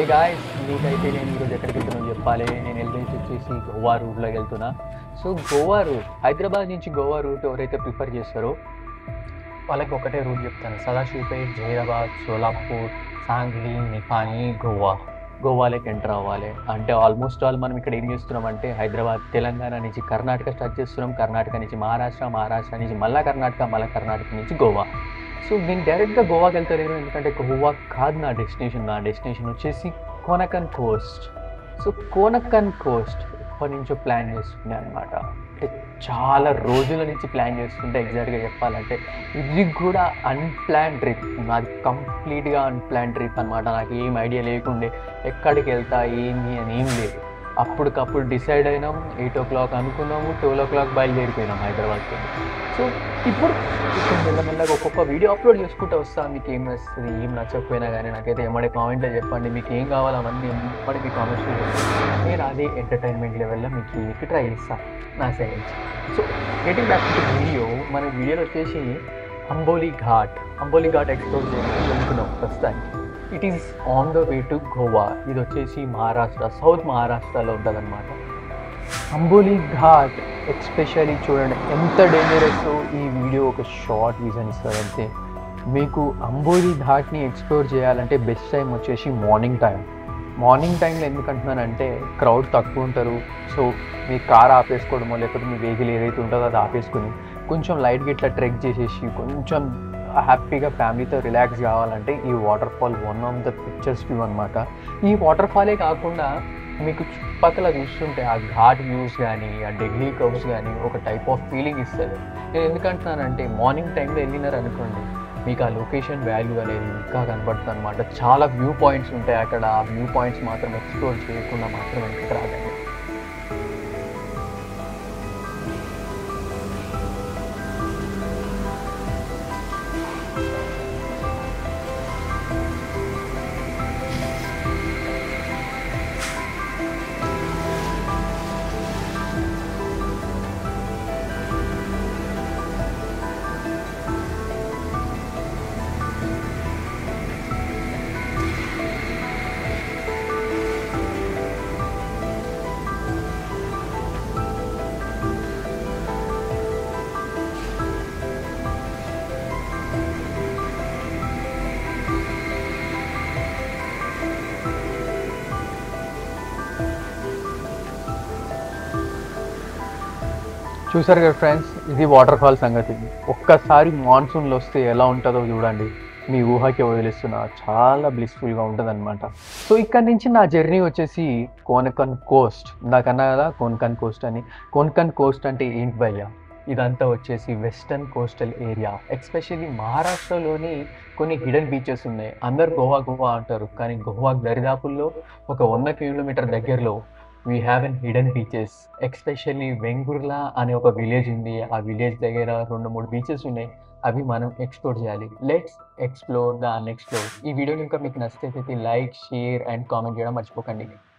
ఏ guys మీకైతే నేను ఈరోజు ఎక్కడికి వెళ్తున్నాను చెప్పాలి నేను వెళ్ళేసి వచ్చేసి గోవా రూట్లోకి వెళ్తున్నా సో గోవా రూట్ హైదరాబాద్ నుంచి గోవా రూట్ ఎవరైతే ప్రిఫర్ చేస్తారో వాళ్ళకి ఒకటే రూట్ చెప్తాను సదాశివపేట్ జైరాబాద్ సోలాపూర్ సాంగ్లీ నిపాని గోవా గోవాలోకి ఎంటర్ అవ్వాలి అంటే ఆల్మోస్ట్ ఆల్ మనం ఇక్కడ ఏం చేస్తున్నాం అంటే హైదరాబాద్ తెలంగాణ నుంచి కర్ణాటక స్టార్ట్ చేస్తున్నాం కర్ణాటక నుంచి మహారాష్ట్ర మహారాష్ట్ర నుంచి మళ్ళా కర్ణాటక మళ్ళా కర్ణాటక నుంచి గోవా సో నేను డైరెక్ట్గా గోవాకి వెళ్తలేను ఎందుకంటే గోవా కాదు నా డెస్టినేషన్ నా డెస్టినేషన్ వచ్చేసి Konkan coast so Konkan coast ఎప్పటి నుంచో ప్లాన్ చేస్తుండే అనమాట అంటే చాలా రోజుల నుంచి ప్లాన్ చేస్తుంటే ఎగ్జాక్ట్గా చెప్పాలంటే ఇది కూడా అన్ప్లాన్ ట్రిప్ నాది కంప్లీట్గా అన్ప్లాన్ ట్రిప్ అనమాట నాకు ఏం ఐడియా లేకుండే ఎక్కడికి వెళ్తా ఏంది అని ఏం లేదు అప్పటికప్పుడు డిసైడ్ అయినాం ఎయిట్ ఓ క్లాక్ అనుకున్నాము ట్వెల్వ్ ఓ క్లాక్ బయలుదేరిపోయినాం హైదరాబాద్కి ఇప్పుడు ఇప్పుడు ఇప్పుడు మెల్లమెల్లగా ఒక్కొక్క వీడియో అప్లోడ్ చేసుకుంటూ వస్తా మీకు ఏం నచ్చుతుంది ఏం నచ్చకపోయినా కానీ నాకైతే ఎమ్మడే కామెంట్లో చెప్పండి మీకు ఏం కావాలి అవన్నీ ఎమ్మడి మీ కామెంట్స్లో చెప్పండి నేను అదే ఎంటర్టైన్మెంట్ లెవెల్లో మీకు మీకు ట్రై చేస్తాను నా సైడ్ నుంచి so getting back to video మన వీడియోలో వచ్చేసి అంబోలి ఘాట్ అంబోలి ఘాట్ ఎక్స్ప్లోర్ చేయడానికి వెళ్తున్నాం ప్రస్తుతానికి it is on the way to Goa ఇది వచ్చేసి మహారాష్ట్ర సౌత్ మహారాష్ట్రలో ఉంటుందన్నమాట అంబోలి ఘాట్ ఎక్స్పెషల్లీ చూడండి ఎంత డేంజరస్ ఈ వీడియో ఒక షార్ట్ విజన్ ఇస్తుంది అంతే మీకు అంబోలి ఘాట్ని ఎక్స్ప్లోర్ చేయాలంటే బెస్ట్ టైం వచ్చేసి మార్నింగ్ టైం మార్నింగ్ టైంలో ఎందుకు అంటున్నానంటే క్రౌడ్ తక్కువ ఉంటారు సో మీ కార్ ఆపేసుకోవడమో లేకపోతే మీ వెహికల్ ఏదైతే ఉంటుందో అది ఆపేసుకుని కొంచెం లైట్గా ఇట్లా ట్రెక్ చేసేసి కొంచెం హ్యాపీగా ఫ్యామిలీతో రిలాక్స్ కావాలంటే ఈ waterfall one of the pictures view అనమాట ఈ వాటర్ ఫాలే కాకుండా మీకు చుట్టుపక్కల చూస్తుంటే ఆ ఘాట్ వ్యూస్ కానీ ఆ డెడ్లీ కవ్స్ కానీ ఒక టైప్ ఆఫ్ ఫీలింగ్ ఇస్తుంది నేను ఎందుకంటున్నానంటే మార్నింగ్ టైంలో వెళ్ళినారు అనుకోండి మీకు ఆ లొకేషన్ వాల్యూ అనేది ఇంకా కనబడుతుంది అనమాట చాలా వ్యూ పాయింట్స్ ఉంటాయి అక్కడ ఆ వ్యూ పాయింట్స్ మాత్రం ఎక్స్ప్లోర్ చేయకుండా మాత్రం వెనక్కి రాదండి చూసారు కదా ఫ్రెండ్స్ ఇది వాటర్ ఫాల్ సంగతి ఒక్కసారి మాన్సూన్లో వస్తే ఎలా ఉంటుందో చూడండి మీ ఊహకి వదిలిస్తున్నా చాలా బ్లిస్ఫుల్గా ఉంటుంది అనమాట సో ఇక్కడ నుంచి నా జర్నీ వచ్చేసి కోనకన్ కోస్ట్ నాకన్నా కదా కోనకన్ కోస్ట్ అని కోనకన్ కోస్ట్ అంటే ఏంటి భయ్యా ఇదంతా వచ్చేసి వెస్టర్న్ కోస్టల్ ఏరియా ఎక్స్పెషల్లీ మహారాష్ట్రలోని కొన్ని హిడెన్ బీచెస్ ఉన్నాయి అందరు గోవా గోవా అంటారు కానీ గోవా దరిదాపుల్లో ఒక వంద కిలోమీటర్ దగ్గరలో we have an hidden beaches especially Vengurla అనే ఒక విలేజ్ ఉంది ఆ విలేజ్ దగ్గర రెండు మూడు బీచెస్ ఉన్నాయి అవి మనం ఎక్స్ప్లోర్ చేయాలి లెట్స్ ఎక్స్ప్లోర్ ద అన్ఎక్స్ప్లోర్ ఈ వీడియో ఇంకా మీకు నచ్చితే లైక్ షేర్ అండ్ కామెంట్ చేయడం మర్చిపోకండి